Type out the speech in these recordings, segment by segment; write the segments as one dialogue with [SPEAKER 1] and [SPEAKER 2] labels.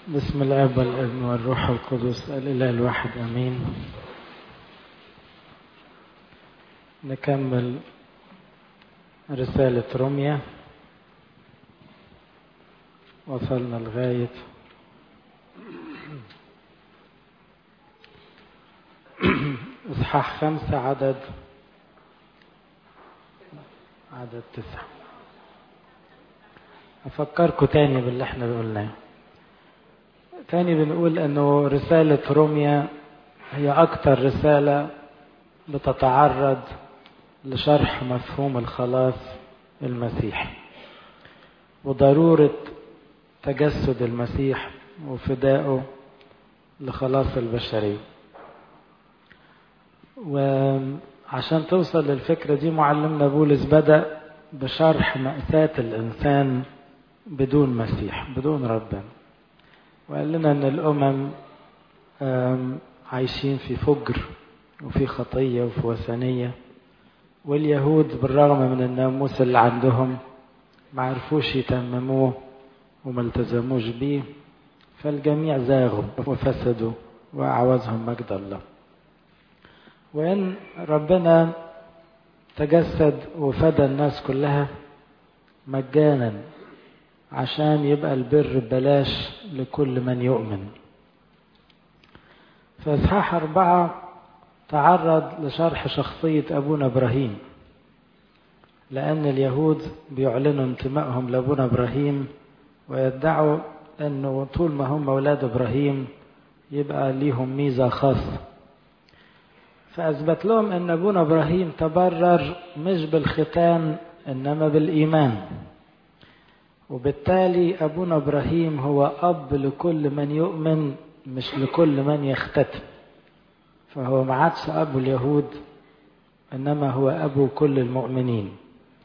[SPEAKER 1] بسم الاب والابن والروح القدس الاله الواحد امين نكمل رسالة روميا وصلنا لغاية إصحاح خمسة عدد عدد تسعة أفكركم تاني باللي احنا قلناه تاني بنقول أنه رسالة روميا هي أكتر رسالة بتتعرض لشرح مفهوم الخلاص المسيحي وضرورة تجسد المسيح وفدائه لخلاص البشرية وعشان توصل للفكرة دي معلمنا بولس بدأ بشرح مأساة الإنسان بدون مسيح بدون ربنا وقال لنا أن الأمم عايشين في فجر وفي خطية وفي وثنية واليهود بالرغم من الناموس اللي عندهم ما عرفوش يتمموه وما التزموش بيه فالجميع زاغوا وفسدوا وأعوزهم مجد الله وإن ربنا تجسد وفدى الناس كلها مجانا عشان يبقى البر ببلاش لكل من يؤمن في إصحاح أربعة تعرض لشرح شخصية أبونا إبراهيم لأن اليهود بيعلنوا انتمائهم لأبونا إبراهيم ويدعوا أنه طول ما هم أولاد إبراهيم يبقى ليهم ميزة خاصة فأثبت لهم أن أبونا إبراهيم تبرر مش بالختان إنما بالإيمان وبالتالي أبونا إبراهيم هو أب لكل من يؤمن مش لكل من يختتم فهو ما عادش أبو اليهود إنما هو أبو كل المؤمنين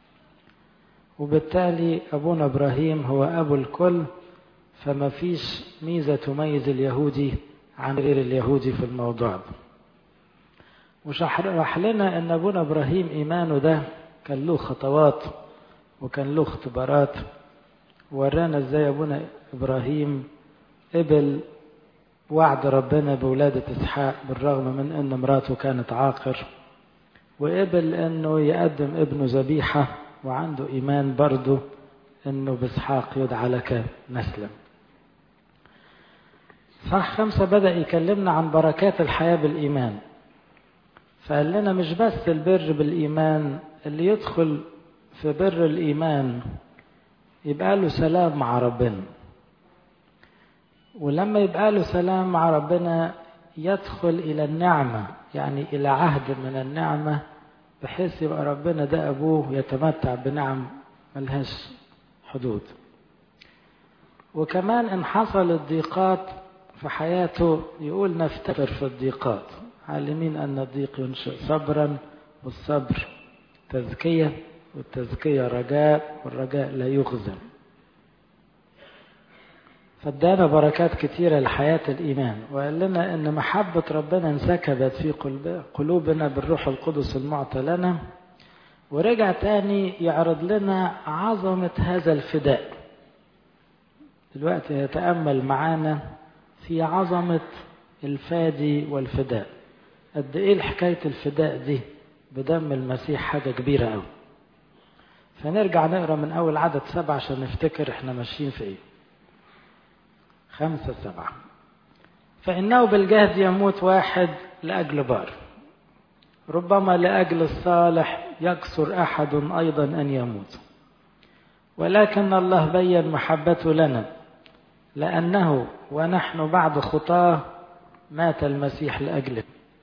[SPEAKER 1] وبالتالي أبونا إبراهيم هو أبو الكل فما فيش ميزة تميز اليهودي عن غير اليهودي في الموضوع ده وشرح لنا أن أبونا إبراهيم إيمانه ده كان له خطوات وكان له اختبارات ورانا ازاي أبونا إبراهيم قبل وعد ربنا بولادة إسحاق بالرغم من أن مراته كانت عاقر وقبل أنه يقدم ابنه ذبيحة وعنده إيمان برضه أنه بإسحاق يدعى لك نسلا صح خمسة بدأ يكلمنا عن بركات الحياة بالإيمان فقال لنا مش بس البر بالإيمان اللي يدخل في بر الإيمان يبقى له سلام مع ربنا ولما يبقى له سلام مع ربنا يدخل إلى النعمة يعني إلى عهد من النعمة بحيث يبقى ربنا ده أبوه يتمتع بنعم ملهاش حدود وكمان إن حصلت ضيقات في حياته يقول نفتكر في الضيقات عالمين أن الضيق ينشئ صبرا والصبر تزكية والتزكية رجاء والرجاء لا يخزن فادانا بركات كتيرة لحياة الإيمان وقال لنا أن محبة ربنا انسكبت في قلوبنا بالروح القدس المعطى لنا ورجع تاني يعرض لنا عظمة هذا الفداء دلوقتي يتأمل معانا في عظمة الفادي والفداء قد ايه حكاية الفداء دي بدم المسيح حاجة كبيرة قوي فنرجع نقرا من أول عدد سبعة عشان نفتكر احنا ماشيين في ايه خمسة سبعة فإنه بالجهد يموت واحد لأجل بار ربما لأجل الصالح يكسر أحد أيضا أن يموت ولكن الله بين محبته لنا لأنه ونحن بعد خطاه مات المسيح لأجله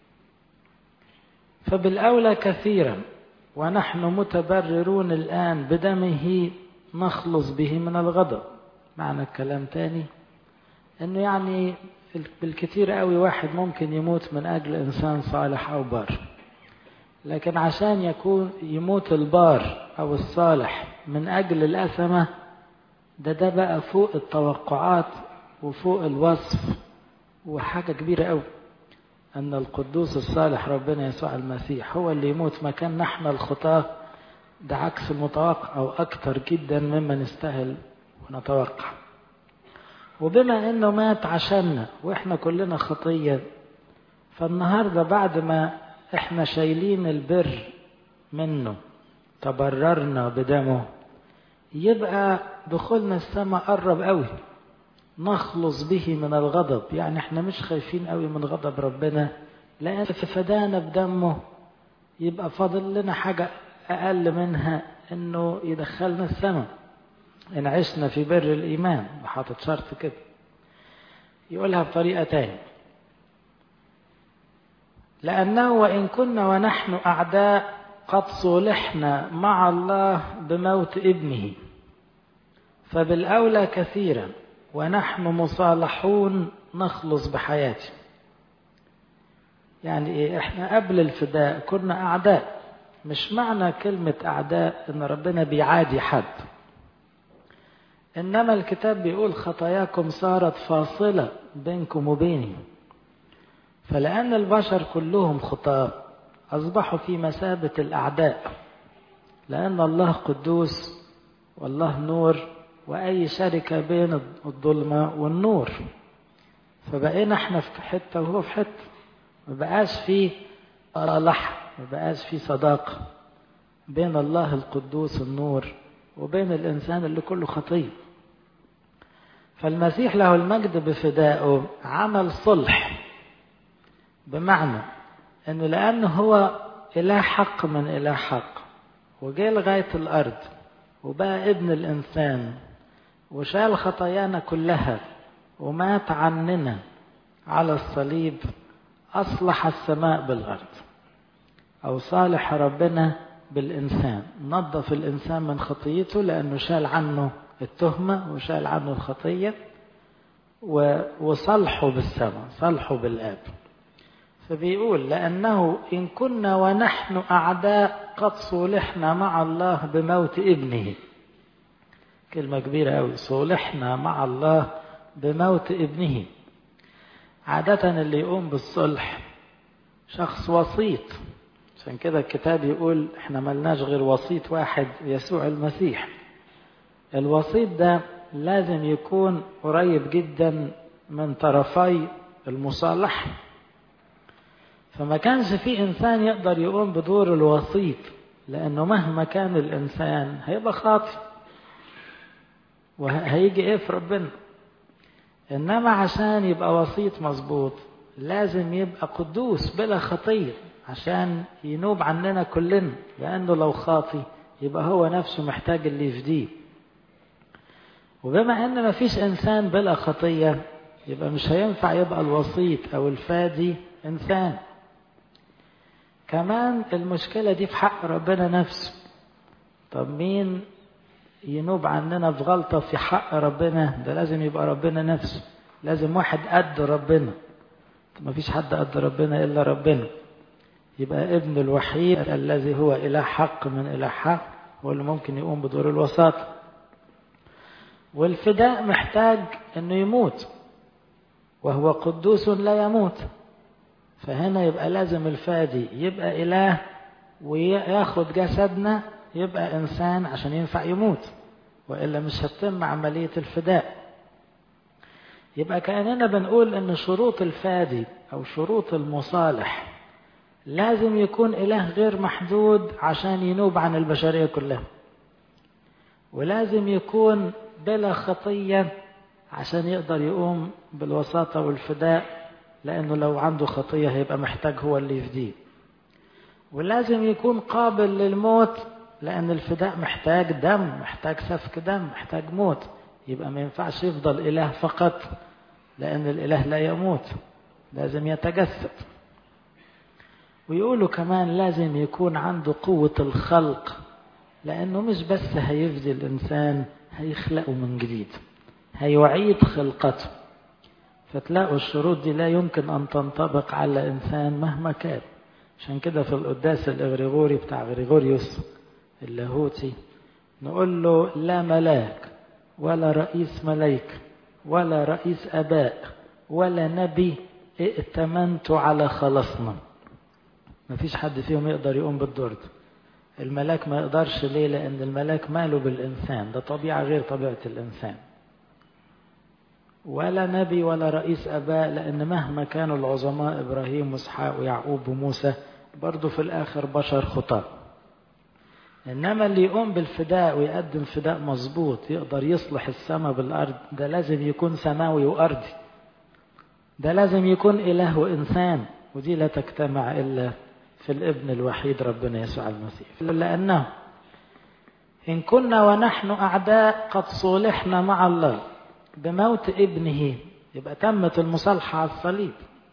[SPEAKER 1] فبالأولى كثيرا ونحن متبررون الآن بدمه نخلص به من الغضب معنى الكلام تاني انه يعني بالكثير قوي واحد ممكن يموت من اجل انسان صالح او بار لكن عشان يكون يموت البار او الصالح من اجل الاثمه ده ده بقى فوق التوقعات وفوق الوصف وحاجه كبيره قوي ان القدوس الصالح ربنا يسوع المسيح هو اللي يموت مكان نحن الخطاه ده عكس المتوقع او اكتر جدا مما نستاهل ونتوقع وبما انه مات عشاننا واحنا كلنا خطية فالنهاردة بعد ما احنا شايلين البر منه تبررنا بدمه يبقى دخولنا السماء قرب قوي نخلص به من الغضب يعني احنا مش خايفين قوي من غضب ربنا لان في فدانا بدمه يبقى فاضل لنا حاجة اقل منها انه يدخلنا السماء ان عشنا في بر الايمان وحاطط شرط كده يقولها بطريقة تاني لأنه وإن كنا ونحن أعداء قد صلحنا مع الله بموت ابنه فبالأولى كثيرا ونحن مصالحون نخلص بحياته يعني إيه إحنا قبل الفداء كنا أعداء مش معنى كلمة أعداء إن ربنا بيعادي حد إنما الكتاب بيقول خطاياكم صارت فاصلة بينكم وبيني فلأن البشر كلهم خطاة أصبحوا في مثابة الأعداء لأن الله قدوس والله نور وأي شركة بين الظلمة والنور فبقينا احنا في حتة وهو في حتة ما بقاش في صلاح ما بقاش في صداقة بين الله القدوس النور وبين الإنسان اللي كله خطية فالمسيح له المجد بفدائه عمل صلح بمعنى انه لانه هو اله حق من اله حق وجاء لغايه الارض وبقى ابن الانسان وشال خطايانا كلها ومات عننا على الصليب اصلح السماء بالارض او صالح ربنا بالانسان نظف الانسان من خطيته لانه شال عنه التهمه وشال عنه الخطيه وصلحه بالسماء صلحه بالاب فبيقول لأنه إن كنا ونحن أعداء قد صولحنا مع الله بموت ابنه كلمة كبيرة أوي صولحنا مع الله بموت ابنه عادة اللي يقوم بالصلح شخص وسيط عشان كده الكتاب يقول احنا ملناش غير وسيط واحد يسوع المسيح الوسيط ده لازم يكون قريب جدا من طرفي المصالحه فما كانش في انسان يقدر يقوم بدور الوسيط لانه مهما كان الانسان هيبقى خاطئ وهيجي ايه في ربنا انما عشان يبقى وسيط مظبوط لازم يبقى قدوس بلا خطيه عشان ينوب عننا كلنا لانه لو خاطي يبقى هو نفسه محتاج اللي يفديه وبما ان مفيش انسان بلا خطيه يبقى مش هينفع يبقى الوسيط او الفادي انسان كمان المشكلة دي في حق ربنا نفسه طب مين ينوب عننا في غلطة في حق ربنا ده لازم يبقى ربنا نفسه لازم واحد قد ربنا ما فيش حد قد ربنا إلا ربنا يبقى ابن الوحيد الذي هو إله حق من إله حق هو اللي ممكن يقوم بدور الوساطة والفداء محتاج انه يموت وهو قدوس لا يموت فهنا يبقى لازم الفادي يبقى إله وياخد جسدنا يبقى إنسان عشان ينفع يموت وإلا مش هتتم عملية الفداء يبقى كأننا بنقول إن شروط الفادي أو شروط المصالح لازم يكون إله غير محدود عشان ينوب عن البشرية كلها ولازم يكون بلا خطية عشان يقدر يقوم بالوساطة والفداء لأنه لو عنده خطية هيبقى محتاج هو اللي يفديه ولازم يكون قابل للموت لأن الفداء محتاج دم محتاج سفك دم محتاج موت يبقى ما ينفعش يفضل إله فقط لأن الإله لا يموت لازم يتجسد ويقولوا كمان لازم يكون عنده قوة الخلق لأنه مش بس هيفدي الإنسان هيخلقه من جديد هيعيد خلقته فتلاقوا الشروط دي لا يمكن أن تنطبق على إنسان مهما كان عشان كده في القداس الإغريغوري بتاع غريغوريوس اللاهوتي نقول له لا ملاك ولا رئيس ملايكة ولا رئيس أباء ولا نبي ائتمنت على خلاصنا ما فيش حد فيهم يقدر يقوم بالدور ده الملاك ما يقدرش ليه لأن الملاك ماله بالإنسان ده طبيعة غير طبيعة الإنسان ولا نبي ولا رئيس أباء لأن مهما كانوا العظماء إبراهيم وإسحاق ويعقوب وموسى برضه في الآخر بشر خطاء إنما اللي يقوم بالفداء ويقدم فداء مظبوط يقدر يصلح السماء بالأرض ده لازم يكون سماوي وأرضي ده لازم يكون إله وإنسان ودي لا تجتمع إلا في الابن الوحيد ربنا يسوع المسيح لأنه إن كنا ونحن أعداء قد صولحنا مع الله بموت ابنه يبقى تمت المصالحة على الصليب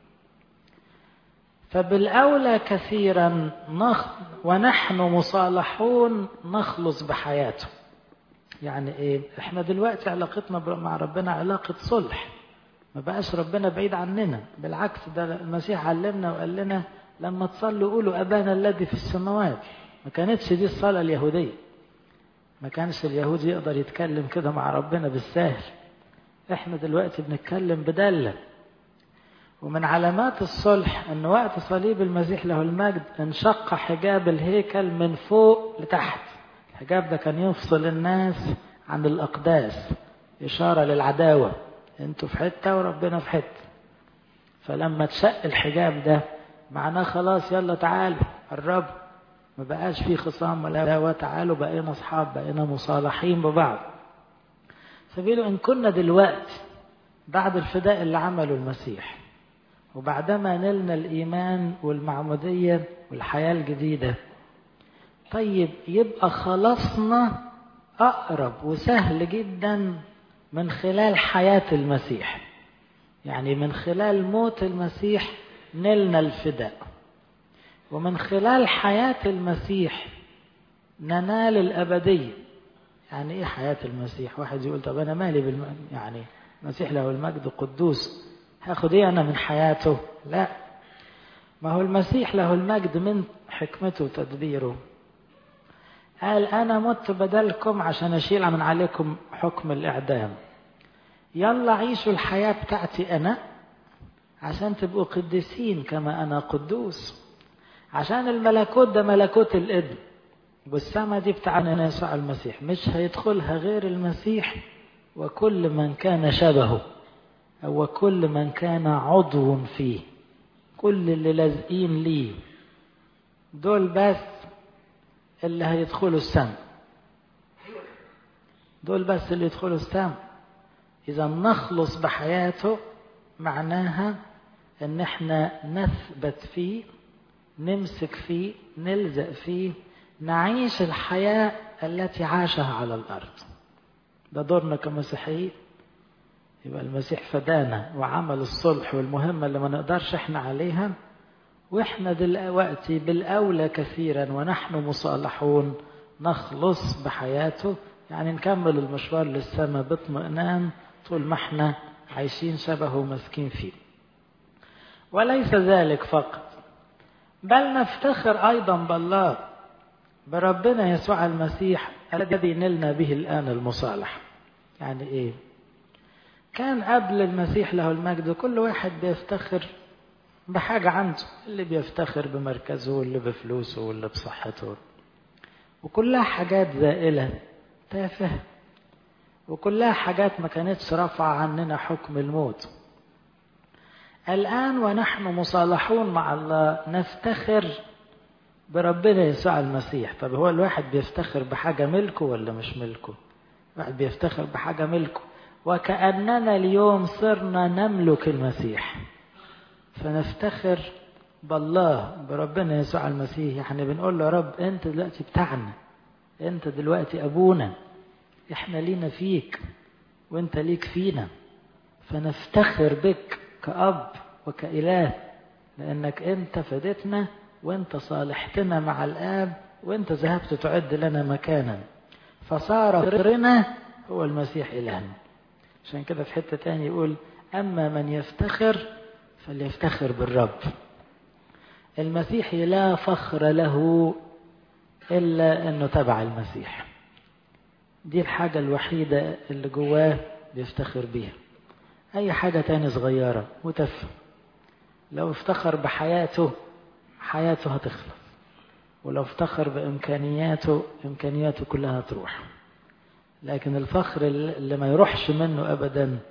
[SPEAKER 1] فبالأولى كثيرا نخ ونحن مصالحون نخلص بحياته يعني ايه احنا دلوقتي علاقتنا مع ربنا علاقة صلح ما بقاش ربنا بعيد عننا بالعكس ده المسيح علمنا وقال لنا لما تصلوا قولوا أبانا الذي في السماوات ما كانتش دي الصلاة اليهودية ما كانش اليهودي يقدر يتكلم كده مع ربنا بالسهل احنا دلوقتي بنتكلم بدلة ومن علامات الصلح ان وقت صليب المسيح له المجد انشق حجاب الهيكل من فوق لتحت الحجاب ده كان يفصل الناس عن الأقداس إشارة للعداوة انتوا في حتة وربنا في حتة فلما اتشق الحجاب ده معناه خلاص يلا تعالوا قربوا ما بقاش في خصام ولا عداوة تعالوا بقينا أصحاب بقينا مصالحين ببعض فبيقولوا إن كنا دلوقتي بعد الفداء اللي عمله المسيح وبعدما نلنا الإيمان والمعمودية والحياة الجديدة طيب يبقى خلصنا أقرب وسهل جدا من خلال حياة المسيح يعني من خلال موت المسيح نلنا الفداء ومن خلال حياة المسيح ننال الأبدية يعني إيه حياة المسيح واحد يقول طب أنا مالي بالم... يعني المسيح له المجد قدوس هاخد إيه أنا من حياته لا ما هو المسيح له المجد من حكمته وتدبيره قال أنا مت بدلكم عشان أشيل من عليكم حكم الإعدام يلا عيشوا الحياة بتاعتي أنا عشان تبقوا قديسين كما أنا قدوس عشان الملكوت ده ملكوت الابن والسما دي بتاعنا يسوع المسيح مش هيدخلها غير المسيح وكل من كان شبهه أو كل من كان عضو فيه كل اللي لازقين ليه دول بس اللي هيدخلوا السما دول بس اللي يدخلوا السما إذا نخلص بحياته معناها ان احنا نثبت فيه نمسك فيه نلزق فيه نعيش الحياة التي عاشها على الأرض ده دورنا كمسيحيين يبقى المسيح فدانا وعمل الصلح والمهمة اللي ما نقدرش احنا عليها واحنا دلوقتي بالأولى كثيرا ونحن مصالحون نخلص بحياته يعني نكمل المشوار للسماء باطمئنان طول ما احنا عايشين شبهه وماسكين فيه وليس ذلك فقط بل نفتخر أيضا بالله بربنا يسوع المسيح الذي نلنا به الآن المصالح يعني إيه كان قبل المسيح له المجد كل واحد بيفتخر بحاجة عنده اللي بيفتخر بمركزه واللي بفلوسه واللي بصحته وكلها حاجات زائلة تافهة وكلها حاجات ما كانتش رافعة عننا حكم الموت الآن ونحن مصالحون مع الله نفتخر بربنا يسوع المسيح طب هو الواحد بيفتخر بحاجة ملكه ولا مش ملكه واحد بيفتخر بحاجة ملكه وكأننا اليوم صرنا نملك المسيح فنفتخر بالله بربنا يسوع المسيح احنا بنقول له يا رب انت دلوقتي بتاعنا انت دلوقتي ابونا احنا لينا فيك وانت ليك فينا فنفتخر بك كأب وكإله لأنك أنت فدتنا وأنت صالحتنا مع الآب وأنت ذهبت تعد لنا مكانا فصار غيرنا هو المسيح إلهنا عشان كده في حتة تاني يقول أما من يفتخر فليفتخر بالرب المسيح لا فخر له إلا أنه تبع المسيح دي الحاجة الوحيدة اللي جواه بيفتخر بيها أي حاجة تاني صغيرة وتفهم لو افتخر بحياته حياته هتخلص ولو افتخر بإمكانياته إمكانياته كلها تروح لكن الفخر اللي ما يروحش منه أبدا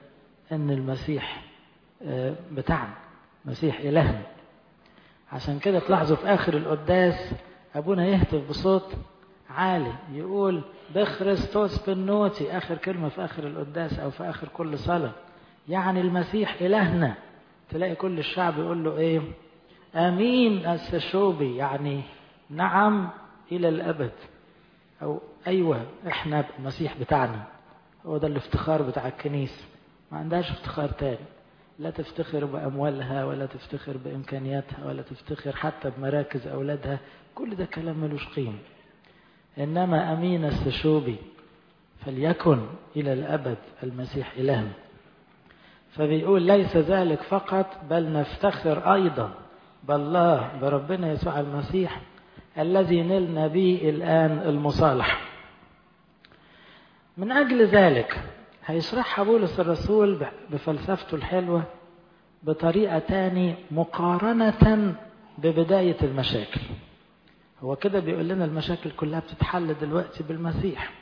[SPEAKER 1] ان المسيح بتاعنا مسيح إلهنا عشان كده تلاحظوا في آخر القداس أبونا يهتف بصوت عالي يقول بخريستوس بالنوتي آخر كلمة في آخر القداس أو في آخر كل صلاة يعني المسيح إلهنا تلاقي كل الشعب يقول له إيه أمين السشوبي يعني نعم إلى الأبد أو أيوة إحنا المسيح بتاعنا هو ده الافتخار بتاع الكنيسة ما عندهاش افتخار تاني لا تفتخر بأموالها ولا تفتخر بإمكانياتها ولا تفتخر حتى بمراكز أولادها كل ده كلام ملوش قيمة إنما أمين السشوبي فليكن إلى الأبد المسيح إلهنا فبيقول ليس ذلك فقط بل نفتخر أيضا بالله بربنا يسوع المسيح الذي نلنا به الآن المصالحة من أجل ذلك هيشرحها بولس الرسول بفلسفته الحلوة بطريقة تاني مقارنة ببداية المشاكل هو كده بيقول لنا المشاكل كلها بتتحل دلوقتي بالمسيح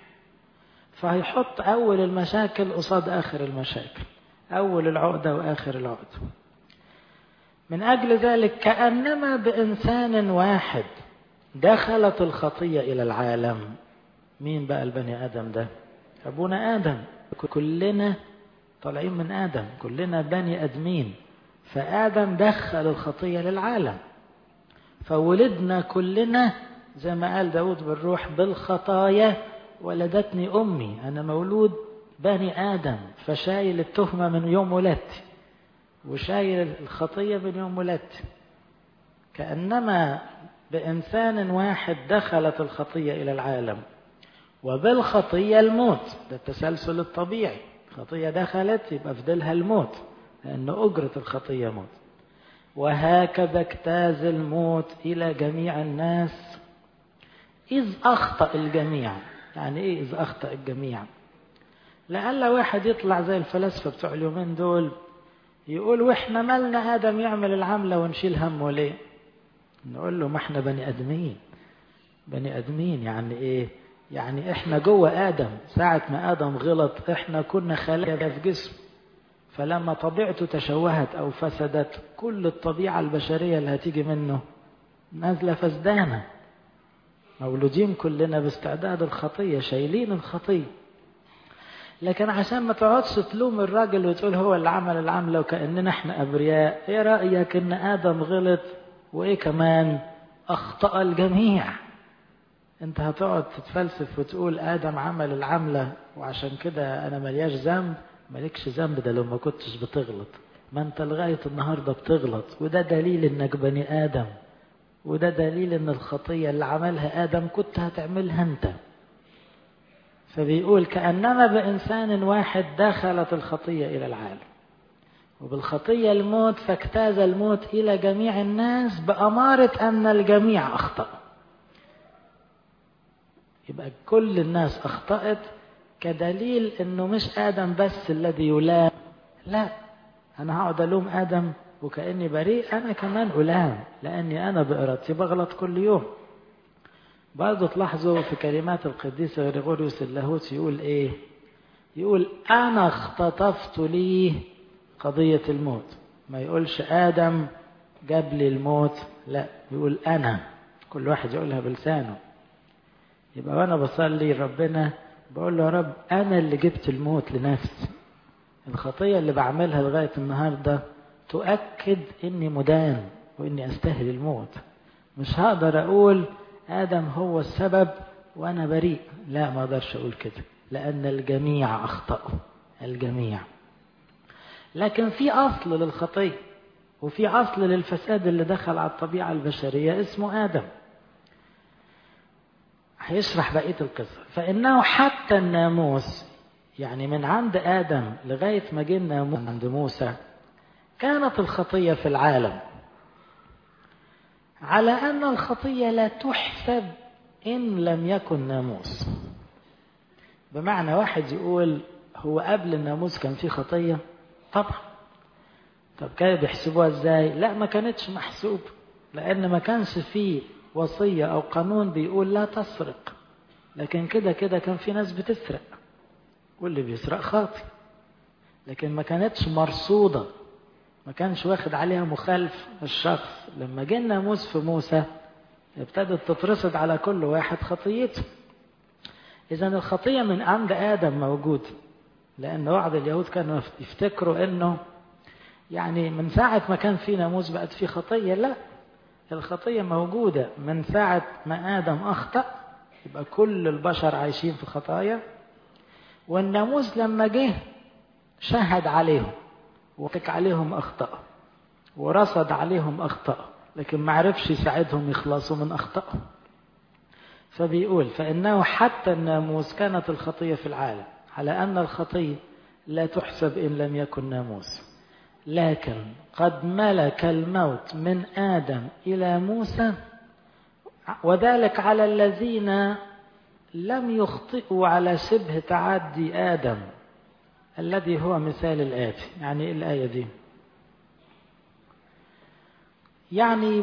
[SPEAKER 1] فهيحط أول المشاكل قصاد آخر المشاكل أول العقدة وآخر العقدة من أجل ذلك كأنما بإنسان واحد دخلت الخطية إلى العالم مين بقى البني آدم ده أبونا آدم كلنا طالعين من آدم كلنا بني أدمين فآدم دخل الخطية للعالم فولدنا كلنا زي ما قال داود بالروح بالخطايا ولدتني أمي أنا مولود بني آدم فشايل التهمة من يوم ولدتي وشايل الخطية من يوم ولدتي كأنما بإنسان واحد دخلت الخطية إلى العالم وبالخطية الموت ده التسلسل الطبيعي خطية دخلت يبقى فضلها الموت لأن أجرة الخطية موت وهكذا اجتاز الموت إلى جميع الناس إذ أخطأ الجميع يعني إيه إذ أخطأ الجميع لعل واحد يطلع زي الفلاسفة بتوع اليومين دول يقول وإحنا مالنا آدم يعمل العملة ونشيل همه ليه نقول له ما احنا بني أدمين بني أدمين يعني إيه يعني احنا جوه آدم ساعة ما آدم غلط احنا كنا خلايا في جسم فلما طبيعته تشوهت أو فسدت كل الطبيعة البشرية اللي هتيجي منه نازلة فسدانة مولودين كلنا باستعداد الخطية شايلين الخطية لكن عشان ما تقعدش تلوم الراجل وتقول هو اللي عمل العملة وكأننا احنا أبرياء ايه رأيك ان آدم غلط وايه كمان أخطأ الجميع انت هتقعد تتفلسف وتقول ادم عمل العملة وعشان كده انا ملياش ذنب مالكش ذنب ده لو ما كنتش بتغلط ما انت لغاية النهاردة بتغلط وده دليل انك بني ادم وده دليل ان الخطية اللي عملها ادم كنت هتعملها انت فبيقول كأنما بإنسان واحد دخلت الخطية إلى العالم وبالخطية الموت فاجتاز الموت إلى جميع الناس بأمارة أن الجميع أخطأ يبقى كل الناس أخطأت كدليل أنه مش آدم بس الذي يلام لا أنا هقعد ألوم آدم وكأني بريء أنا كمان ألام لأني أنا بإرادتي بغلط كل يوم برضه تلاحظوا في كلمات القديس غريغوريوس اللاهوت يقول إيه يقول أنا اختطفت لي قضية الموت ما يقولش آدم جاب لي الموت لا يقول أنا كل واحد يقولها بلسانه يبقى وانا بصلي ربنا بقول له يا رب انا اللي جبت الموت لنفسي الخطيه اللي بعملها لغايه النهارده تؤكد اني مدان واني استاهل الموت مش هقدر اقول ادم هو السبب وانا بريء لا ما اقدرش اقول كده لان الجميع اخطاوا الجميع لكن في اصل للخطيه وفي اصل للفساد اللي دخل على الطبيعه البشريه اسمه ادم هيشرح بقية القصة فإنه حتى الناموس يعني من عند آدم لغاية ما جه الناموس عند موسى كانت الخطية في العالم على أن الخطية لا تحسب إن لم يكن ناموس بمعنى واحد يقول هو قبل الناموس كان في خطية طبعا طب كانوا بيحسبوها ازاي لا ما كانتش محسوب لأن ما كانش فيه وصية أو قانون بيقول لا تسرق لكن كده كده كان في ناس بتسرق واللي بيسرق خاطي لكن ما كانتش مرصودة ما كانش واخد عليها مخالف الشخص لما جه الناموس في موسى ابتدت تترصد على كل واحد خطيته إذا الخطية من عند آدم موجود لأن بعض اليهود كانوا يفتكروا إنه يعني من ساعة ما كان في ناموس بقت في خطية لا الخطية موجودة من ساعة ما آدم أخطأ يبقى كل البشر عايشين في خطايا والناموس لما جه شهد عليهم وفك عليهم أخطاء ورصد عليهم أخطاء لكن ما عرفش يساعدهم يخلصوا من أخطائهم فبيقول فإنه حتى الناموس كانت الخطية في العالم على أن الخطية لا تحسب إن لم يكن ناموس لكن قد ملك الموت من آدم إلى موسى وذلك على الذين لم يخطئوا على شبه تعدي آدم الذي هو مثال الآتي يعني إيه الآية دي يعني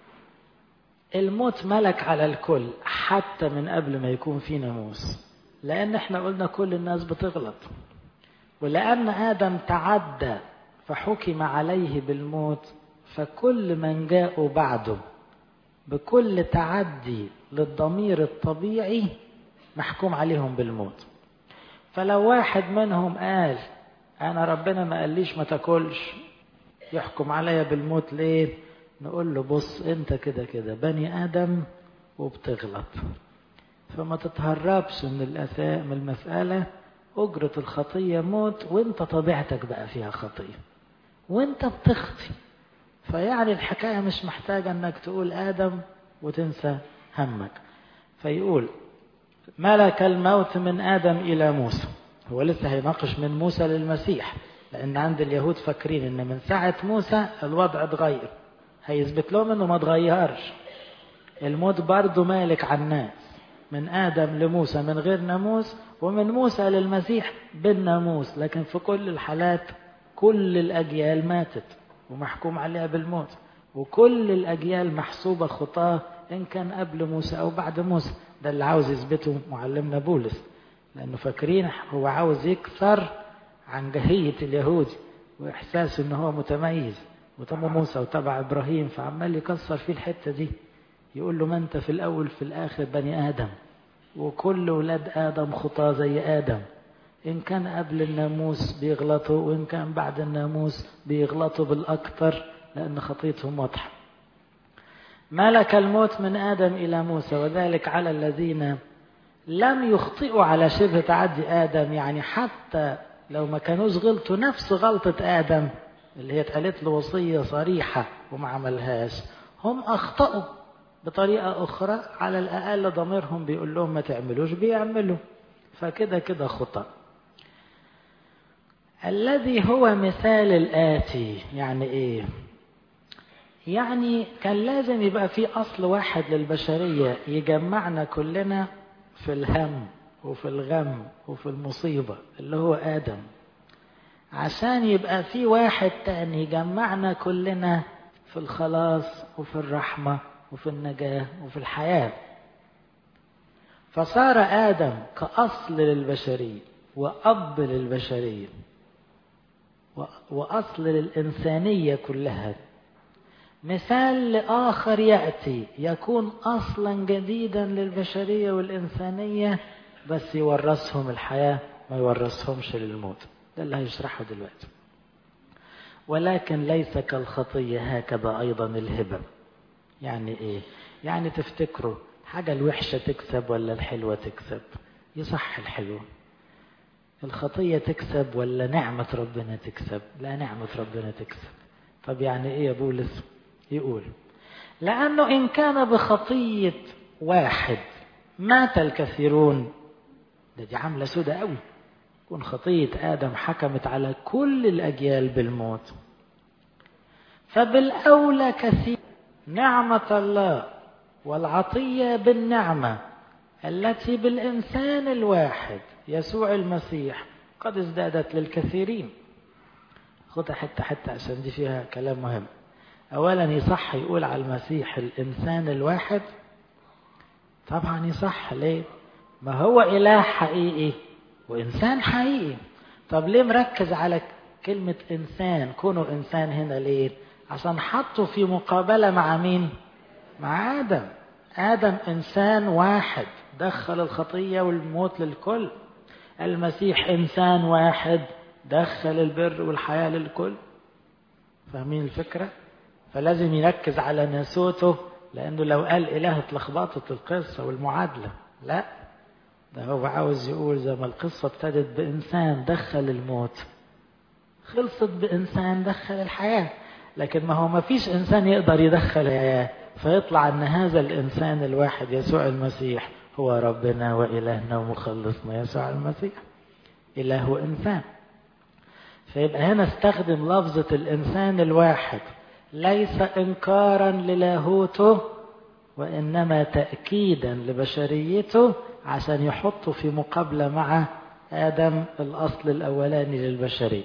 [SPEAKER 1] الموت ملك على الكل حتى من قبل ما يكون في ناموس لأن احنا قلنا كل الناس بتغلط ولأن آدم تعدى فحكم عليه بالموت فكل من جاءوا بعده بكل تعدي للضمير الطبيعي محكوم عليهم بالموت فلو واحد منهم قال انا ربنا ما قاليش ما تاكلش يحكم عليا بالموت ليه نقول له بص انت كده كده بني ادم وبتغلط فما تتهربش من الأساء من المسألة أجرة الخطية موت وانت طبيعتك بقى فيها خطية وانت بتخطي فيعني الحكاية مش محتاجة انك تقول آدم وتنسى همك فيقول ملك الموت من آدم إلى موسى هو لسه هيناقش من موسى للمسيح لأن عند اليهود فاكرين إن من ساعة موسى الوضع اتغير هيثبت لهم إنه ما اتغيرش الموت برضه مالك على الناس من آدم لموسى من غير ناموس ومن موسى للمسيح بالناموس لكن في كل الحالات كل الأجيال ماتت ومحكوم عليها بالموت وكل الأجيال محسوبة خطاه إن كان قبل موسى أو بعد موسى ده اللي عاوز يثبته معلمنا بولس لأنه فاكرين هو عاوز يكسر عن جهية اليهود وإحساس إن هو متميز وتبع موسى وتبع إبراهيم فعمال يكسر فيه الحتة دي يقول له ما أنت في الأول في الآخر بني آدم وكل ولاد آدم خطاه زي آدم إن كان قبل الناموس بيغلطوا وإن كان بعد الناموس بيغلطوا بالأكثر لأن خطيتهم واضحة ملك الموت من آدم إلى موسى وذلك على الذين لم يخطئوا على شبه تعدي آدم يعني حتى لو ما كانوش غلطوا نفس غلطة آدم اللي هي اتقالت له وصية صريحة وما عملهاش هم أخطأوا بطريقة أخرى على الأقل ضميرهم بيقول لهم ما تعملوش بيعملوا فكده كده خطأ الذي هو مثال الآتي يعني إيه يعني كان لازم يبقى في أصل واحد للبشرية يجمعنا كلنا في الهم وفي الغم وفي المصيبة اللي هو آدم عشان يبقى في واحد تاني يجمعنا كلنا في الخلاص وفي الرحمة وفي النجاة وفي الحياة فصار آدم كأصل للبشرية وأب للبشرية وأصل للإنسانية كلها مثال لآخر يأتي يكون أصلا جديدا للبشرية والإنسانية بس يورثهم الحياة ما يورثهمش للموت ده اللي هيشرحه دلوقتي ولكن ليس كالخطية هكذا أيضا الهبة يعني إيه يعني تفتكروا حاجة الوحشة تكسب ولا الحلوة تكسب يصح الحلو الخطية تكسب ولا نعمة ربنا تكسب لا نعمة ربنا تكسب طب يعني ايه يا بولس يقول لأنه إن كان بخطية واحد مات الكثيرون ده دي عاملة سودة قوي يكون خطية آدم حكمت على كل الأجيال بالموت فبالأولى كثير نعمة الله والعطية بالنعمة التي بالإنسان الواحد يسوع المسيح قد ازدادت للكثيرين خدها حتة حتة عشان دي فيها كلام مهم أولا يصح يقول على المسيح الإنسان الواحد طبعا يصح ليه ما هو إله حقيقي وإنسان حقيقي طب ليه مركز على كلمة إنسان كونوا إنسان هنا ليه عشان حطوا في مقابلة مع مين مع آدم آدم إنسان واحد دخل الخطية والموت للكل المسيح إنسان واحد دخل البر والحياة للكل فاهمين الفكرة فلازم يركز على ناسوته لأنه لو قال إله اتلخبطت القصة والمعادلة لا ده هو عاوز يقول زي ما القصة ابتدت بإنسان دخل الموت خلصت بإنسان دخل الحياة لكن ما هو ما فيش إنسان يقدر يدخل الحياة فيطلع أن هذا الإنسان الواحد يسوع المسيح هو ربنا وإلهنا ومخلصنا يسوع المسيح إله وإنسان فيبقى هنا استخدم لفظة الإنسان الواحد ليس إنكارا للاهوته وإنما تأكيدا لبشريته عشان يحطه في مقابلة مع آدم الأصل الأولاني للبشرية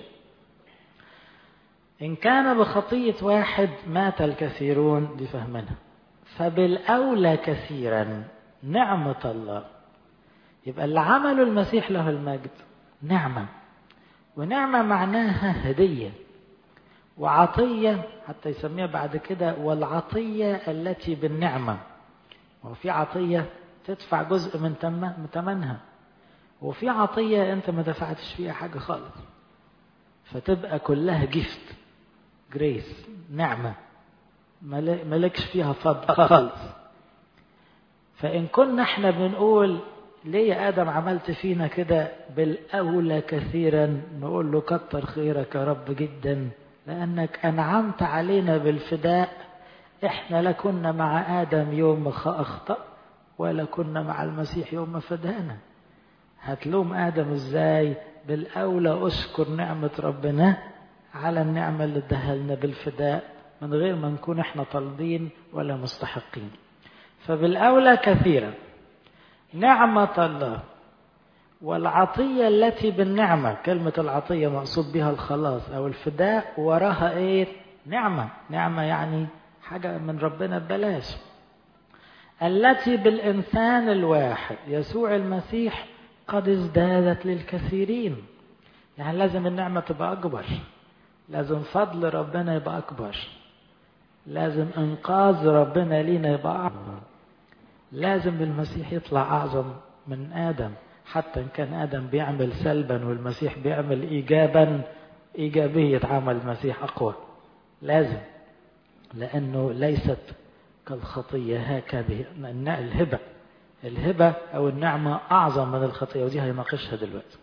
[SPEAKER 1] إن كان بخطية واحد مات الكثيرون دي فهمنا فبالأولى كثيرا نعمة الله يبقى اللي عمله المسيح له المجد نعمة ونعمة معناها هدية وعطية حتى يسميها بعد كده والعطية التي بالنعمة وفي عطية تدفع جزء من ثمنها وفي عطية أنت ما دفعتش فيها حاجة خالص فتبقى كلها جفت جريس نعمة ملكش فيها فضل خالص فإن كنا احنا بنقول ليه يا آدم عملت فينا كده بالأولى كثيرا نقول له كتر خيرك يا رب جدا لأنك أنعمت علينا بالفداء احنا لا كنا مع آدم يوم ما أخطأ ولا كنا مع المسيح يوم ما فدانا هتلوم آدم ازاي بالأولى أشكر نعمة ربنا على النعمة اللي اداها لنا بالفداء من غير ما نكون احنا طالبين ولا مستحقين فبالأولى كثيرا نعمة الله والعطية التي بالنعمة كلمة العطية مقصود بها الخلاص أو الفداء وراها إيه نعمة نعمة يعني حاجة من ربنا ببلاش التي بالإنسان الواحد يسوع المسيح قد ازدادت للكثيرين يعني لازم النعمة تبقى أكبر لازم فضل ربنا يبقى أكبر لازم إنقاذ ربنا لينا يبقى أعظم لازم المسيح يطلع أعظم من آدم حتى إن كان آدم بيعمل سلبا والمسيح بيعمل إيجابا إيجابية عمل المسيح أقوى لازم لأنه ليست كالخطية هكذا الهبة الهبة أو النعمة أعظم من الخطية ودي هيناقشها دلوقتي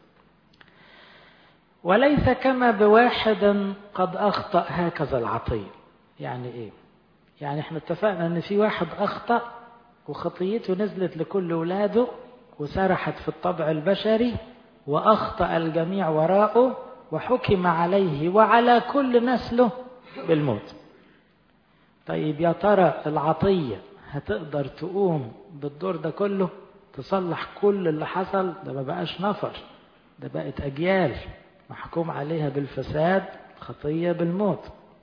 [SPEAKER 1] وليس كما بواحد قد أخطأ هكذا العطية يعني إيه يعني احنا اتفقنا ان في واحد أخطأ وخطيته نزلت لكل ولاده وسرحت في الطبع البشري وأخطأ الجميع وراءه وحكم عليه وعلى كل نسله بالموت طيب يا ترى العطية هتقدر تقوم بالدور ده كله تصلح كل اللي حصل ده ما بقاش نفر ده بقت أجيال محكوم عليها بالفساد خطية بالموت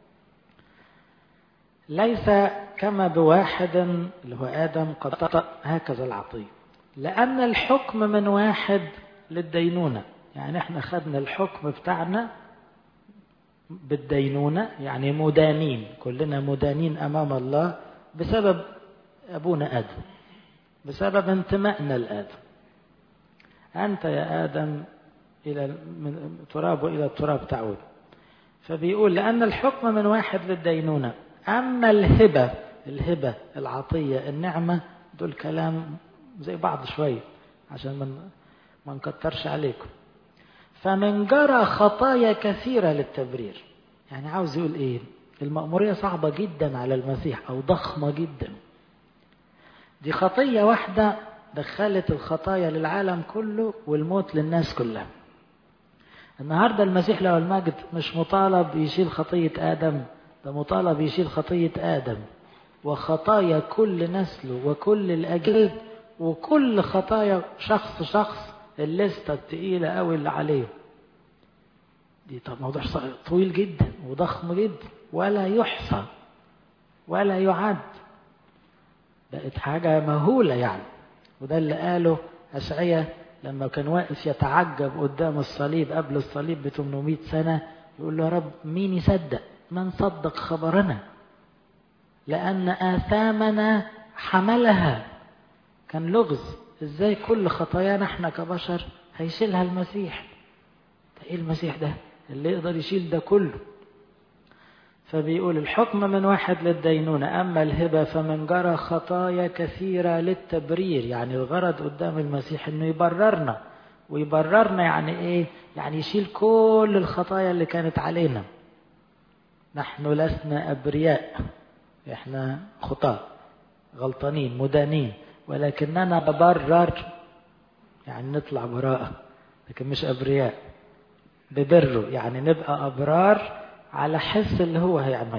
[SPEAKER 1] ليس كما بواحد اللي هو آدم قد أخطأ هكذا العطية لأن الحكم من واحد للدينونة يعني احنا خدنا الحكم بتاعنا بالدينونة يعني مدانين كلنا مدانين أمام الله بسبب أبونا آدم بسبب انتمائنا لآدم أنت يا آدم إلى من تراب وإلى التراب تعود فبيقول لأن الحكم من واحد للدينونة أما الهبة الهبة العطية النعمة دول كلام زي بعض شوية عشان من ما نكترش عليكم فمن جرى خطايا كثيرة للتبرير يعني عاوز يقول ايه المأمورية صعبة جدا على المسيح أو ضخمة جدا دي خطية واحدة دخلت الخطايا للعالم كله والموت للناس كلها النهاردة المسيح له المجد مش مطالب يشيل خطية آدم ده مطالب يشيل خطية آدم وخطايا كل نسله وكل الأجيال وكل خطايا شخص شخص الليستة التقيلة قوي اللي عليه دي طب موضوع طويل جدا وضخم جدا ولا يحصى ولا يعد بقت حاجة مهولة يعني وده اللي قاله أشعية لما كان واقف يتعجب قدام الصليب قبل الصليب ب 800 سنة يقول له يا رب مين يصدق من صدق خبرنا لأن آثامنا حملها كان لغز ازاي كل خطايانا احنا كبشر هيشيلها المسيح ده ايه المسيح ده اللي يقدر يشيل ده كله فبيقول الحكم من واحد للدينونة أما الهبة فمن جرى خطايا كثيرة للتبرير يعني الغرض قدام المسيح أنه يبررنا ويبررنا يعني إيه يعني يشيل كل الخطايا اللي كانت علينا نحن لسنا أبرياء إحنا خطاة غلطانين مدانين ولكننا ببرر يعني نطلع براءة لكن مش أبرياء ببره يعني نبقى أبرار على حس اللي هو هيعمله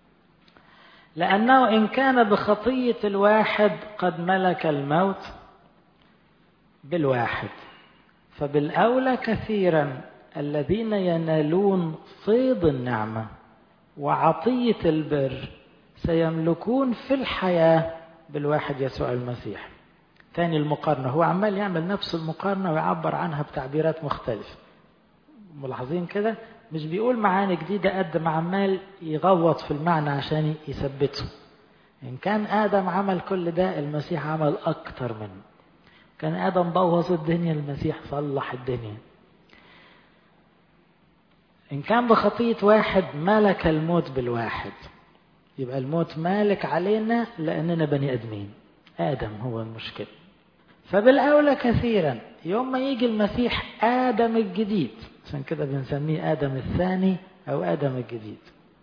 [SPEAKER 1] لأنه إن كان بخطية الواحد قد ملك الموت بالواحد فبالأولى كثيرا الذين ينالون فيض النعمة وعطية البر سيملكون في الحياة بالواحد يسوع المسيح ثاني المقارنة هو عمال يعمل نفس المقارنة ويعبر عنها بتعبيرات مختلفة ملاحظين كده مش بيقول معاني جديدة قد ما عمال يغوط في المعنى عشان يثبته إن كان آدم عمل كل ده المسيح عمل أكتر منه كان آدم بوظ الدنيا المسيح صلح الدنيا إن كان بخطية واحد ملك الموت بالواحد يبقى الموت مالك علينا لأننا بني أدمين آدم هو المشكلة فبالأولى كثيرا يوم ما يجي المسيح آدم الجديد عشان كده بنسميه آدم الثاني أو آدم الجديد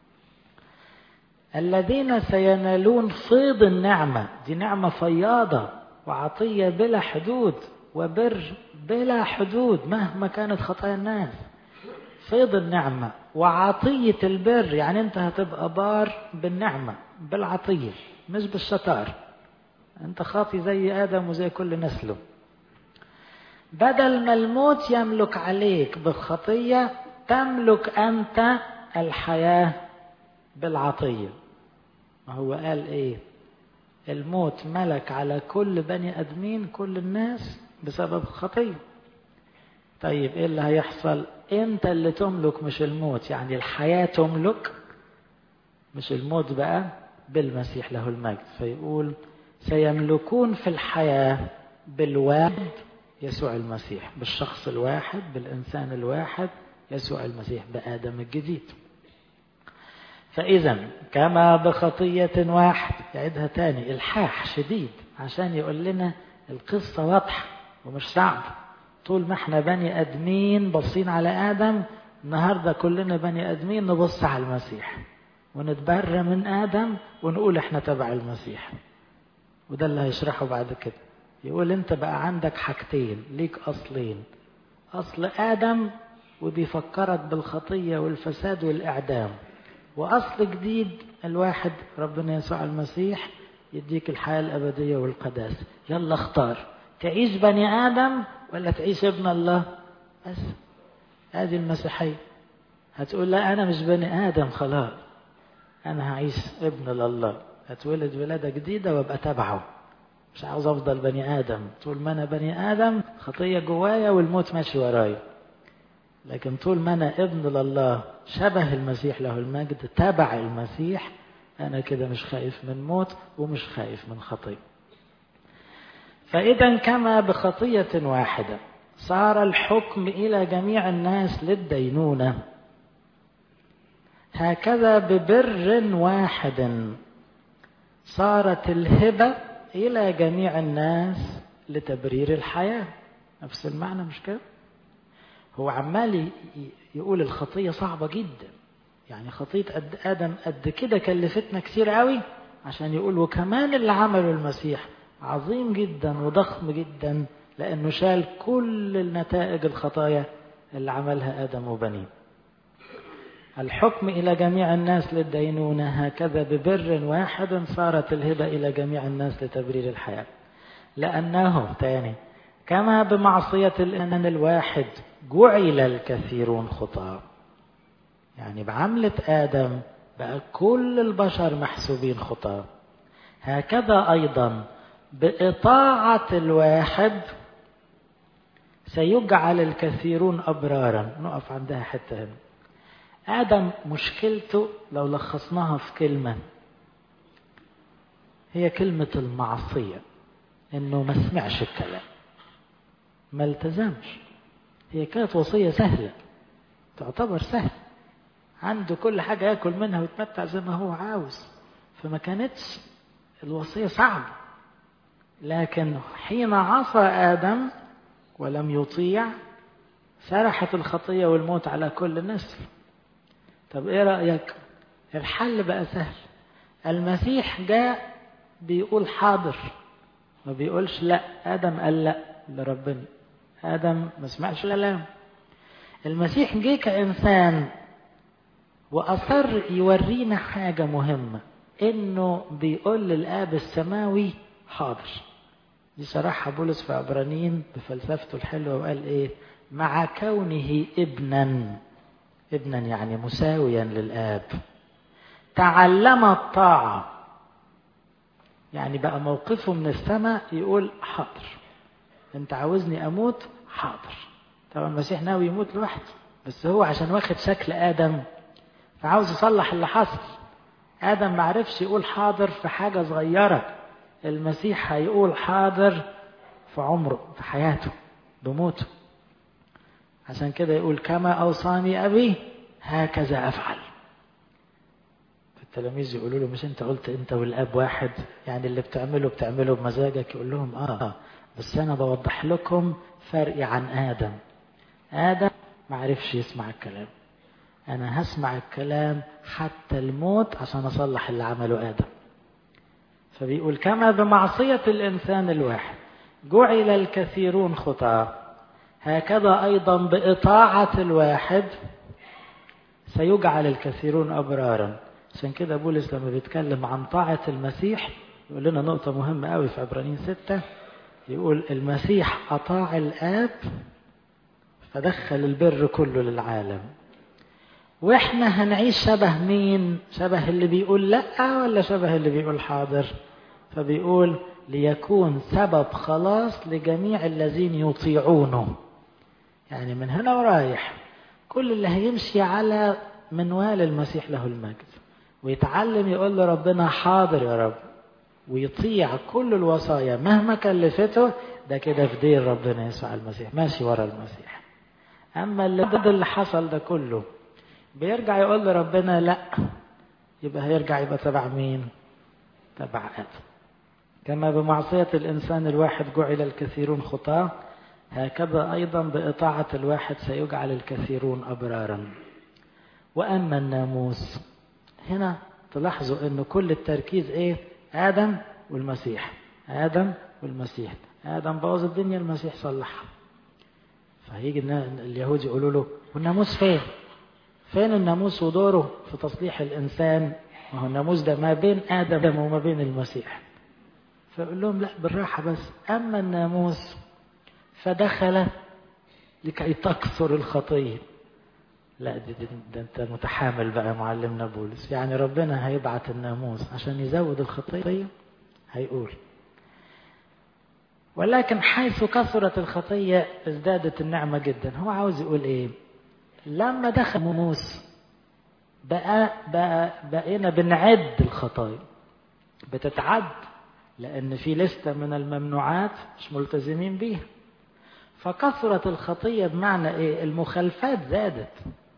[SPEAKER 1] الذين سينالون فيض النعمة دي نعمة فياضة وعطية بلا حدود وبر بلا حدود مهما كانت خطايا الناس فيض النعمة وعطية البر يعني انت هتبقى بار بالنعمة بالعطية مش بالشطار انت خاطي زي آدم وزي كل نسله بدل ما الموت يملك عليك بالخطية تملك أنت الحياة بالعطية ما هو قال إيه الموت ملك على كل بني أدمين كل الناس بسبب الخطية طيب إيه اللي هيحصل أنت اللي تملك مش الموت يعني الحياة تملك مش الموت بقى بالمسيح له المجد فيقول سيملكون في الحياة بالواحد يسوع المسيح بالشخص الواحد بالإنسان الواحد يسوع المسيح بآدم الجديد فإذا كما بخطية واحد يعيدها تاني الحاح شديد عشان يقول لنا القصة واضحة ومش صعب طول ما احنا بني أدمين باصين على آدم النهاردة كلنا بني أدمين نبص على المسيح ونتبرى من آدم ونقول احنا تبع المسيح وده اللي هيشرحه بعد كده يقول انت بقى عندك حاجتين ليك اصلين اصل ادم وبيفكرك بالخطية والفساد والاعدام واصل جديد الواحد ربنا يسوع المسيح يديك الحياة الابدية والقداسة يلا اختار تعيش بني ادم ولا تعيش ابن الله بس هذه المسيحية هتقول لا انا مش بني ادم خلاص انا هعيش ابن لله هتولد ولادة جديدة وابقى تبعه مش عاوز افضل بني ادم طول ما انا بني ادم خطيه جوايا والموت ماشي ورايا لكن طول ما انا ابن لله شبه المسيح له المجد تبع المسيح انا كده مش خايف من موت ومش خايف من خطيه فاذا كما بخطيه واحده صار الحكم الى جميع الناس للدينونه هكذا ببر واحد صارت الهبه إلى جميع الناس لتبرير الحياة نفس المعنى مش كده هو عمال يقول الخطية صعبة جدا يعني خطية قد آدم قد كده كلفتنا كتير قوي عشان يقول وكمان اللي عمله المسيح عظيم جدا وضخم جدا لأنه شال كل النتائج الخطايا اللي عملها آدم وبنيه الحكم إلى جميع الناس للدينونة هكذا ببر واحد صارت الهبة إلى جميع الناس لتبرير الحياة لأنه تاني كما بمعصية الإنسان الواحد جعل الكثيرون خطاة يعني بعملة آدم بقى كل البشر محسوبين خطاة هكذا أيضا بإطاعة الواحد سيجعل الكثيرون أبرارا نقف عندها حتى هنا آدم مشكلته لو لخصناها في كلمة هي كلمة المعصية إنه ما سمعش الكلام ما التزمش هي كانت وصية سهلة تعتبر سهل عنده كل حاجة ياكل منها ويتمتع زي ما هو عاوز فما كانتش الوصية صعبة لكن حين عصى آدم ولم يطيع سرحت الخطية والموت على كل نسل طب ايه رأيك الحل بقى سهل المسيح جاء بيقول حاضر ما بيقولش لا آدم قال لا لربنا آدم ما سمعش كلام المسيح جه كإنسان وأصر يورينا حاجة مهمة إنه بيقول للآب السماوي حاضر دي صراحة بولس في عبرانيين بفلسفته الحلوة وقال إيه مع كونه ابنا ابنا يعني مساويا للآب تعلم الطاعة يعني بقى موقفه من السماء يقول حاضر انت عاوزني اموت حاضر طبعا المسيح ناوي يموت لوحده بس هو عشان واخد شكل ادم فعاوز يصلح اللي حصل ادم ما عرفش يقول حاضر في حاجه صغيره المسيح هيقول حاضر في عمره في حياته بموته عشان كده يقول كما اوصاني ابي هكذا افعل التلاميذ يقولوا له مش انت قلت انت والاب واحد يعني اللي بتعمله بتعمله بمزاجك يقول لهم اه بس انا بوضح لكم فرقي عن ادم ادم ما عرفش يسمع الكلام انا هسمع الكلام حتى الموت عشان اصلح اللي عمله ادم فبيقول كما بمعصية الانسان الواحد جعل الكثيرون خطاه هكذا ايضا باطاعة الواحد سيجعل الكثيرون ابرارا عشان كده بولس لما بيتكلم عن طاعة المسيح يقول لنا نقطة مهمة قوي في عبرانيين ستة يقول المسيح أطاع الآب فدخل البر كله للعالم واحنا هنعيش شبه مين شبه اللي بيقول لا ولا شبه اللي بيقول حاضر فبيقول ليكون سبب خلاص لجميع الذين يطيعونه يعني من هنا ورايح كل اللي هيمشي على منوال المسيح له المجد ويتعلم يقول لربنا حاضر يا رب ويطيع كل الوصايا مهما كلفته ده كده في دين ربنا يسوع المسيح ماشي ورا المسيح اما اللي ضد اللي حصل ده كله بيرجع يقول لربنا لا يبقى هيرجع يبقى تبع مين تبع ادم كما بمعصية الإنسان الواحد جعل الكثيرون خطاة هكذا أيضا بإطاعة الواحد سيجعل الكثيرون أبرارا وأما الناموس هنا تلاحظوا أن كل التركيز إيه آدم والمسيح آدم والمسيح آدم بوظ الدنيا المسيح صلحها فهيجي اليهود يقولوا له والناموس فين فين الناموس ودوره في تصليح الإنسان ما هو الناموس ده ما بين آدم وما بين المسيح فيقول لهم لا بالراحة بس أما الناموس فدخل لكي تكثر الخطية لا ده, ده, ده انت متحامل بقى معلمنا بولس يعني ربنا هيبعت الناموس عشان يزود الخطية هيقول ولكن حيث كثرت الخطية ازدادت النعمة جدا هو عاوز يقول ايه لما دخل الناموس بقى, بقى بقينا بنعد الخطايا بتتعد لأن في لستة من الممنوعات مش ملتزمين بيها فكثرت الخطية بمعنى إيه؟ المخالفات زادت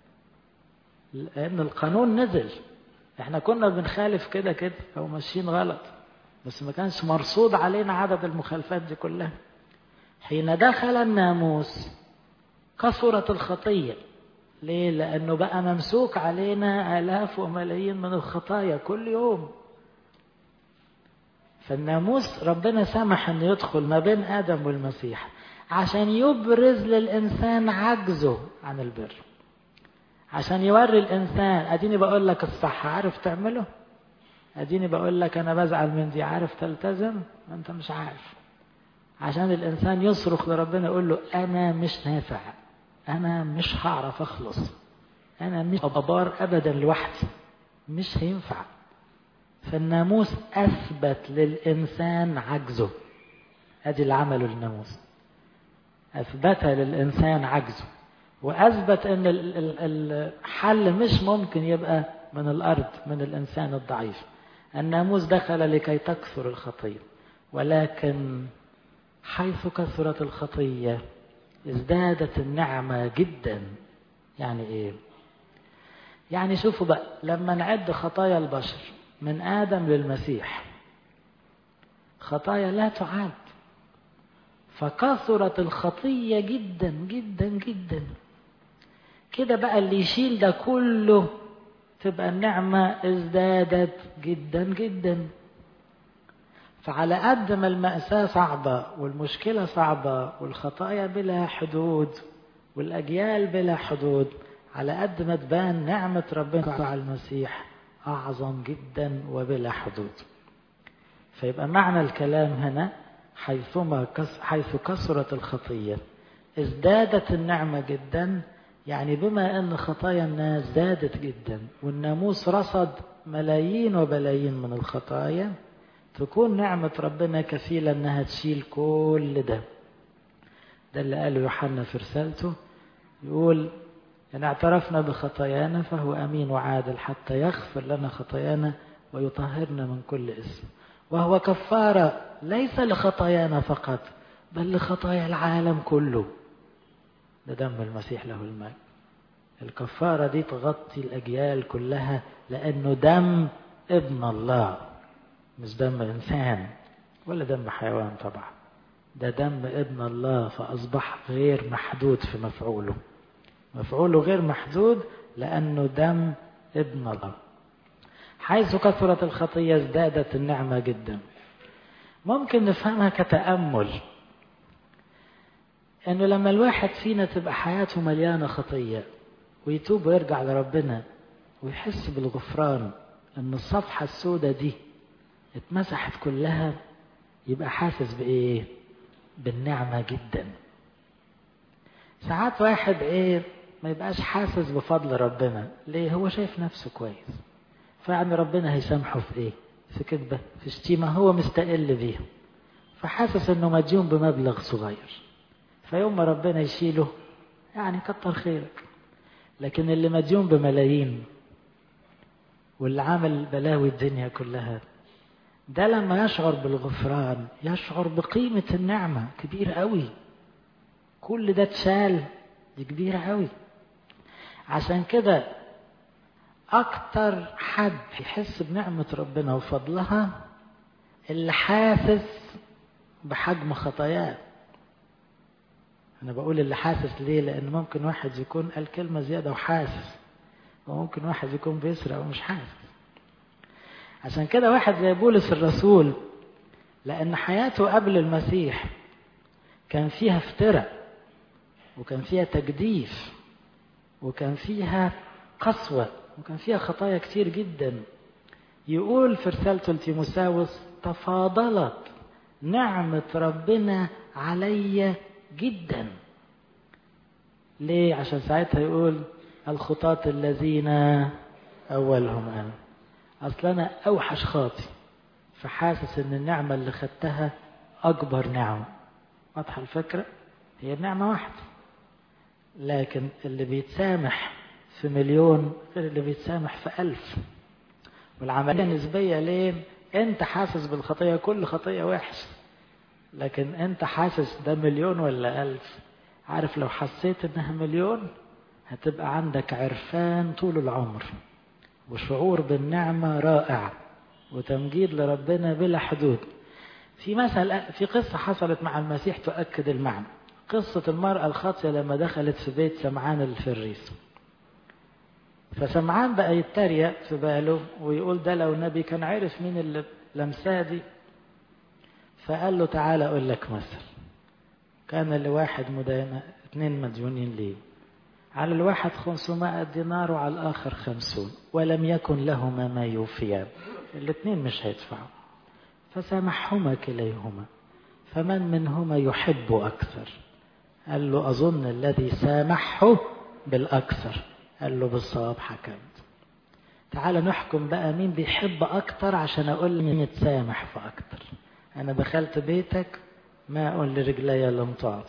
[SPEAKER 1] لأن القانون نزل إحنا كنا بنخالف كده كده أو ماشيين غلط بس ما كانش مرصود علينا عدد المخالفات دي كلها حين دخل الناموس كثرت الخطية ليه؟ لأنه بقى ممسوك علينا آلاف وملايين من الخطايا كل يوم فالناموس ربنا سمح انه يدخل ما بين ادم والمسيح عشان يبرز للانسان عجزه عن البر عشان يوري الانسان اديني بقول لك الصح عارف تعمله اديني بقول لك انا بزعل من دي عارف تلتزم ما انت مش عارف عشان الانسان يصرخ لربنا يقول له انا مش نافع انا مش هعرف اخلص انا مش ابار ابدا لوحدي مش هينفع فالناموس أثبت للإنسان عجزه أدي اللي عمله الناموس أثبت للإنسان عجزه وأثبت أن الحل مش ممكن يبقى من الأرض من الإنسان الضعيف الناموس دخل لكي تكثر الخطية ولكن حيث كثرت الخطية ازدادت النعمة جدا يعني ايه يعني شوفوا بقى لما نعد خطايا البشر من آدم للمسيح خطايا لا تعد فكثرت الخطية جدا جدا جدا كده بقى اللي يشيل ده كله تبقى النعمة ازدادت جدا جدا فعلى قد ما المأساة صعبة والمشكلة صعبة والخطايا بلا حدود والأجيال بلا حدود على قد ما تبان نعمة ربنا على المسيح أعظم جدا وبلا حدود فيبقى معنى الكلام هنا حيثما كس حيث كثرت الخطية ازدادت النعمة جدا يعني بما أن خطايا الناس زادت جدا والناموس رصد ملايين وبلايين من الخطايا تكون نعمة ربنا كفيلة أنها تشيل كل ده ده اللي قاله يوحنا في رسالته يقول إن اعترفنا بخطايانا فهو أمين وعادل حتى يغفر لنا خطايانا ويطهرنا من كل اسم وهو كفارة ليس لخطايانا فقط بل لخطايا العالم كله ده دم المسيح له المجد الكفارة دي تغطي الأجيال كلها لأنه دم ابن الله مش دم إنسان ولا دم حيوان طبعا ده دم ابن الله فأصبح غير محدود في مفعوله مفعوله غير محدود لأنه دم ابن الله حيث كثرت الخطية ازدادت النعمة جدا ممكن نفهمها كتأمل انه لما الواحد فينا تبقى حياته مليانة خطية ويتوب ويرجع لربنا ويحس بالغفران ان الصفحة السوداء دي اتمسحت كلها يبقى حاسس بايه بالنعمة جدا ساعات واحد ايه ما يبقاش حاسس بفضل ربنا ليه هو شايف نفسه كويس فيعني ربنا هيسامحه في ايه في كذبة في شتيمة هو مستقل بيها فحاسس انه مديون بمبلغ صغير فيوم ما ربنا يشيله يعني كتر خيرك لكن اللي مديون بملايين واللي عامل بلاوي الدنيا كلها ده لما يشعر بالغفران يشعر بقيمة النعمة كبيرة قوي كل ده اتشال دي كبيرة قوي عشان كده أكتر حد يحس بنعمة ربنا وفضلها اللي حاسس بحجم خطاياه أنا بقول اللي حاسس ليه لأن ممكن واحد يكون قال كلمة زيادة وحاسس وممكن واحد يكون بيسرق ومش حاسس عشان كده واحد زي بولس الرسول لأن حياته قبل المسيح كان فيها افتراء وكان فيها تجديف وكان فيها قسوة وكان فيها خطايا كتير جدا يقول في رسالته لتيموساوس تفاضلت نعمة ربنا علي جدا ليه عشان ساعتها يقول الخطاة الذين أولهم أنا أصل أنا أوحش خاطي فحاسس إن النعمة اللي خدتها أكبر نعمة واضحة الفكرة هي النعمة واحدة لكن اللي بيتسامح في مليون غير اللي بيتسامح في ألف والعملية نسبية ليه أنت حاسس بالخطية كل خطية وحش لكن أنت حاسس ده مليون ولا ألف عارف لو حسيت إنها مليون هتبقى عندك عرفان طول العمر وشعور بالنعمة رائع وتمجيد لربنا بلا حدود في مثل في قصة حصلت مع المسيح تؤكد المعنى قصة المرأة الخاطية لما دخلت في بيت سمعان الفريس فسمعان بقى يتريق في باله ويقول ده لو نبي كان عرف مين اللي لمساه دي فقال له تعالى أقول لك مثل كان لواحد مدينة اثنين مديونين ليه على الواحد خمسمائة دينار وعلى الآخر خمسون ولم يكن لهما ما يوفيان الاثنين مش هيدفعوا فسامحهما كليهما فمن منهما يحب أكثر قال له أظن الذي سامحه بالأكثر قال له بالصواب حكمت تعال نحكم بقى مين بيحب أكتر عشان أقول مين يتسامح في أكتر أنا دخلت بيتك ماء لرجلي لم تعطي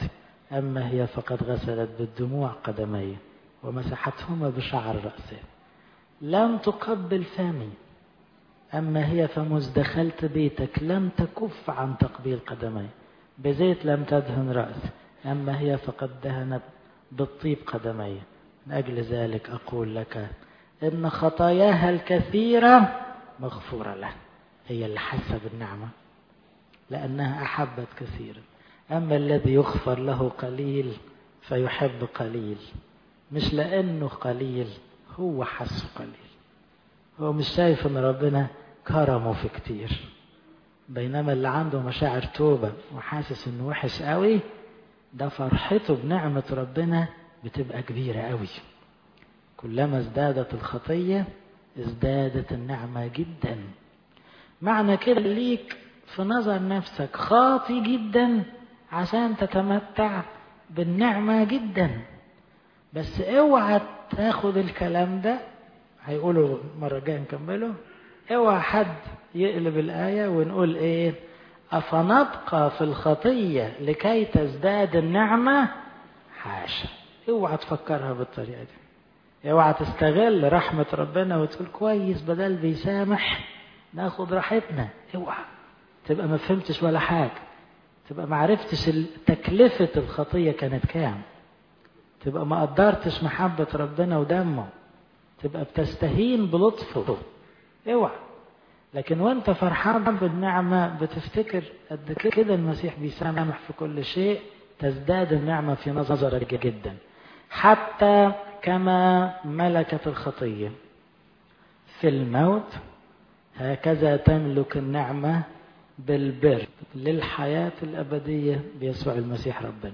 [SPEAKER 1] أما هي فقد غسلت بالدموع قدمي ومسحتهما بشعر رأسه لم تقبل فمي أما هي فمذ دخلت بيتك لم تكف عن تقبيل قدمي بزيت لم تدهن رأسي أما هي فقد دهنت بالطيب قدمي من أجل ذلك أقول لك إن خطاياها الكثيرة مغفورة له هي اللي حاسة بالنعمة لأنها أحبت كثيرا أما الذي يغفر له قليل فيحب قليل مش لأنه قليل هو حسه قليل هو مش شايف ان ربنا كرمه في كتير بينما اللي عنده مشاعر توبة وحاسس انه وحش قوي ده فرحته بنعمة ربنا بتبقى كبيرة قوي كلما ازدادت الخطية ازدادت النعمة جدا معنى كده ليك في نظر نفسك خاطي جدا عشان تتمتع بالنعمة جدا بس اوعى تاخد الكلام ده هيقولوا مرة جاية نكمله اوعى حد يقلب الآية ونقول ايه أفنبقى في الخطية لكي تزداد النعمة حاشا اوعى تفكرها بالطريقة دي اوعى تستغل رحمة ربنا وتقول كويس بدل بيسامح ناخد راحتنا اوعى تبقى ما فهمتش ولا حاجة تبقى ما عرفتش تكلفة الخطية كانت كام تبقى ما قدرتش محبة ربنا ودمه تبقى بتستهين بلطفه اوعى لكن وانت فرحان بالنعمة بتفتكر قد كده المسيح بيسامح في كل شيء تزداد النعمة في نظرك جدا حتى كما ملكت الخطية في الموت هكذا تملك النعمة بالبر للحياة الأبدية بيسوع المسيح ربنا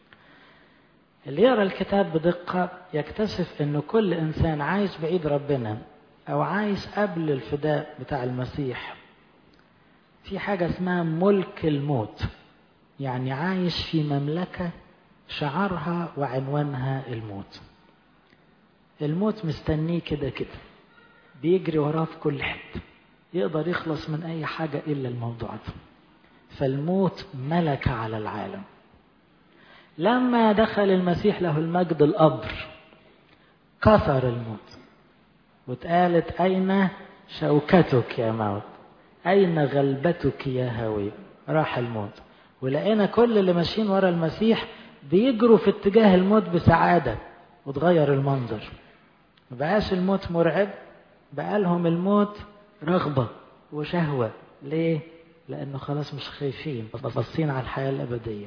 [SPEAKER 1] اللي يقرا الكتاب بدقة يكتشف أن كل إنسان عايش بعيد ربنا أو عايش قبل الفداء بتاع المسيح في حاجة اسمها ملك الموت يعني عايش في مملكة شعارها وعنوانها الموت الموت مستنيه كده كده بيجري وراه في كل حتة يقدر يخلص من أي حاجة إلا الموضوع ده فالموت ملك على العالم لما دخل المسيح له المجد القبر كسر الموت واتقالت أين شوكتك يا موت أين غلبتك يا هوي راح الموت ولقينا كل اللي ماشيين ورا المسيح بيجروا في اتجاه الموت بسعادة وتغير المنظر مبقاش الموت مرعب بقى لهم الموت رغبة وشهوة ليه؟ لأنه خلاص مش خايفين باصين على الحياة الأبدية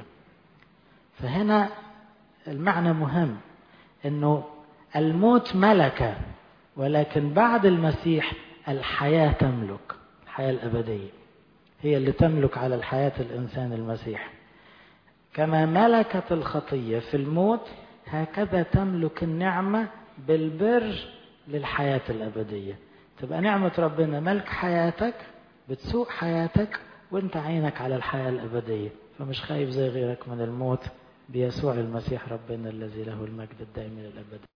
[SPEAKER 1] فهنا المعنى مهم انه الموت ملكة ولكن بعد المسيح الحياة تملك الحياة الأبدية هي اللي تملك على الحياة الإنسان المسيح كما ملكت الخطية في الموت هكذا تملك النعمة بالبر للحياة الأبدية تبقى نعمة ربنا ملك حياتك بتسوق حياتك وانت عينك على الحياة الأبدية فمش خايف زي غيرك من الموت بيسوع المسيح ربنا الذي له المجد الدائم إلى الأبد